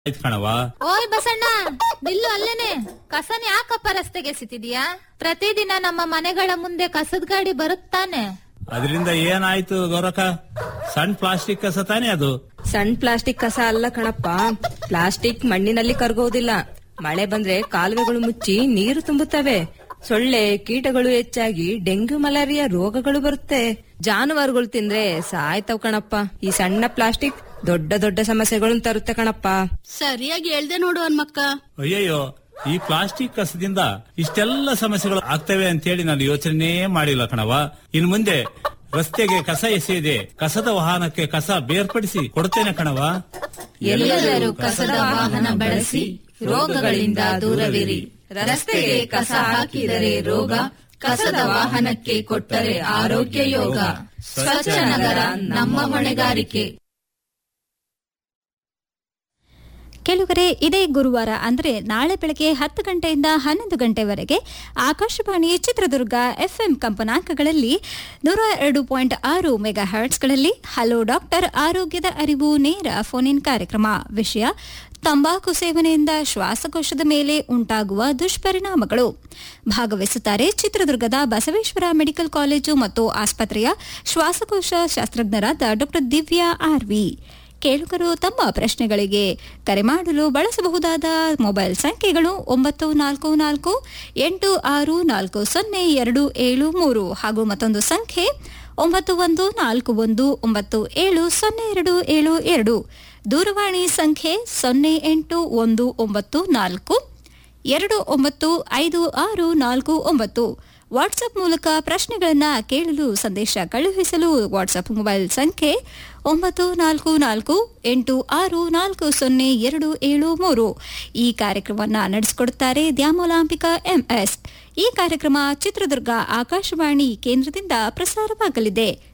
ಆಯ್ತು ಕಣವ ಓಯ್ ಬಸಣ್ಣ ನಿಲ್ಲು ಅಲ್ಲೇನೆ ಕಸನ ಯಾಕಪ್ಪ ರಸ್ತೆಗೆ ಎಸಿತಿದ್ಯಾ ಪ್ರತಿದಿನ ನಮ್ಮ ಮನೆಗಳ ಮುಂದೆ ಕಸದ ಗಾಡಿ ಬರುತ್ತಾನೆ ಅದರಿಂದ ಏನಾಯ್ತು ಗೌರಕ್ಕ ಸಣ್ಣ ಪ್ಲಾಸ್ಟಿಕ್ ಕಸ ತಾನೇ ಅದು ಸಣ್ಣ ಪ್ಲಾಸ್ಟಿಕ್ ಕಸ ಅಲ್ಲ ಕಣಪ್ಪ ಪ್ಲಾಸ್ಟಿಕ್ ಮಣ್ಣಿನಲ್ಲಿ ಕರಗೋದಿಲ್ಲ ಮಳೆ ಬಂದ್ರೆ ಕಾಲುವೆಗಳು ಮುಚ್ಚಿ ನೀರು ತುಂಬುತ್ತವೆ ಸೊಳ್ಳೆ ಕೀಟಗಳು ಹೆಚ್ಚಾಗಿ ಡೆಂಗ್ಯೂ ಮಲೇರಿಯಾ ರೋಗಗಳು ಬರುತ್ತೆ ಜಾನುವಾರುಗಳು ತಿಂದ್ರೆ ಸಾಯ್ತವ್ ಕಣಪ್ಪ ಈ ಸಣ್ಣ ಪ್ಲಾಸ್ಟಿಕ್ ದೊಡ್ಡ ದೊಡ್ಡ ಸಮಸ್ಯೆಗಳನ್ನು ತರುತ್ತೆ ಕಣಪ್ಪ ಸರಿಯಾಗಿ ಹೇಳ್ದೆ ನೋಡು ಹನ್ಮಕ್ಕ ಅಯ್ಯಯ್ಯೋ ಈ ಪ್ಲಾಸ್ಟಿಕ್ ಕಸದಿಂದ ಇಷ್ಟೆಲ್ಲ ಸಮಸ್ಯೆಗಳು ಆಗ್ತವೆ ಅಂತೇಳಿ ನಾನು ಯೋಚನೆ ಮಾಡಿಲ್ಲ ಕಣವ ಇನ್ ಮುಂದೆ ರಸ್ತೆಗೆ ಕಸ ಎಸೆಯದೆ ಕಸದ ವಾಹನಕ್ಕೆ ಕಸ ಬೇರ್ಪಡಿಸಿ ಕೊಡ್ತೇನೆ ಕಣವ ಎಲ್ಲರೂ ಕಸದ ವಾಹನ ಬಳಸಿ ರೋಗಗಳಿಂದ ದೂರವಿರಿ ರಸ್ತೆಗೆ ಕಸ ಹಾಕಿದರೆ ರೋಗ ಕಸದ ವಾಹನಕ್ಕೆ ಕೊಟ್ಟರೆ ಆರೋಗ್ಯ ಯೋಗ ಸ್ವಚ್ಛ ನಗರ ನಮ್ಮ ಹೊಣೆಗಾರಿಕೆ ಕೆಲವರೆ ಇದೇ ಗುರುವಾರ ಅಂದರೆ ನಾಳೆ ಬೆಳಗ್ಗೆ ಹತ್ತು ಗಂಟೆಯಿಂದ ಹನ್ನೊಂದು ಗಂಟೆವರೆಗೆ ಆಕಾಶವಾಣಿ ಚಿತ್ರದುರ್ಗ ಎಫ್ಎಂ ಕಂಪನಾಂಕಗಳಲ್ಲಿ ನೂರ ಎರಡು ಪಾಯಿಂಟ್ ಆರು ಮೆಗಾ ಹರ್ಟ್ಸ್ಗಳಲ್ಲಿ ಹಲೋ ಡಾಕ್ಟರ್ ಆರೋಗ್ಯದ ಅರಿವು ನೇರ ಫೋನ್ ಇನ್ ಕಾರ್ಯಕ್ರಮ ವಿಷಯ ತಂಬಾಕು ಸೇವನೆಯಿಂದ ಶ್ವಾಸಕೋಶದ ಮೇಲೆ ಉಂಟಾಗುವ ದುಷ್ಪರಿಣಾಮಗಳು ಭಾಗವಹಿಸುತ್ತಾರೆ ಚಿತ್ರದುರ್ಗದ ಬಸವೇಶ್ವರ ಮೆಡಿಕಲ್ ಕಾಲೇಜು ಮತ್ತು ಆಸ್ಪತ್ರೆಯ ಶ್ವಾಸಕೋಶ ಶಾಸ್ತ್ರಜ್ಞರಾದ ಡಾ ದಿವ್ಯಾ ಆರ್ವಿ ಕೇಳುಗರು ತಮ್ಮ ಪ್ರಶ್ನೆಗಳಿಗೆ ಕರೆ ಮಾಡಲು ಬಳಸಬಹುದಾದ ಮೊಬೈಲ್ ಸಂಖ್ಯೆಗಳು ಒಂಬತ್ತು ನಾಲ್ಕು ನಾಲ್ಕು ಎಂಟು ಆರು ನಾಲ್ಕು ಸೊನ್ನೆ ಎರಡು ಏಳು ಮೂರು ಹಾಗೂ ಮತ್ತೊಂದು ಸಂಖ್ಯೆ ಒಂಬತ್ತು ಒಂದು ನಾಲ್ಕು ಒಂದು ಒಂಬತ್ತು ಏಳು ಸೊನ್ನೆ ಎರಡು ಏಳು ಎರಡು ದೂರವಾಣಿ ಸಂಖ್ಯೆ ಸೊನ್ನೆ ಎಂಟು ಒಂದು ಒಂಬತ್ತು ನಾಲ್ಕು ಎರಡು ಒಂಬತ್ತು ಐದು ಆರು ನಾಲ್ಕು ಒಂಬತ್ತು ವಾಟ್ಸ್ಆಪ್ ಮೂಲಕ ಪ್ರಶ್ನೆಗಳನ್ನು ಕೇಳಲು ಸಂದೇಶ ಕಳುಹಿಸಲು ವಾಟ್ಸ್ಆಪ್ ಮೊಬೈಲ್ ಸಂಖ್ಯೆ ಒಂಬತ್ತು ನಾಲ್ಕು ನಾಲ್ಕು ಎಂಟು ಆರು ನಾಲ್ಕು ಸೊನ್ನೆ ಎರಡು ಏಳು ಮೂರು ಈ ಕಾರ್ಯಕ್ರಮವನ್ನು ನಡೆಸಿಕೊಡುತ್ತಾರೆ ದ್ಯಾಮೋಲಾಂಬಿಕಾ ಎಂಎಸ್ ಈ ಕಾರ್ಯಕ್ರಮ ಚಿತ್ರದುರ್ಗ ಆಕಾಶವಾಣಿ ಕೇಂದ್ರದಿಂದ ಪ್ರಸಾರವಾಗಲಿದೆ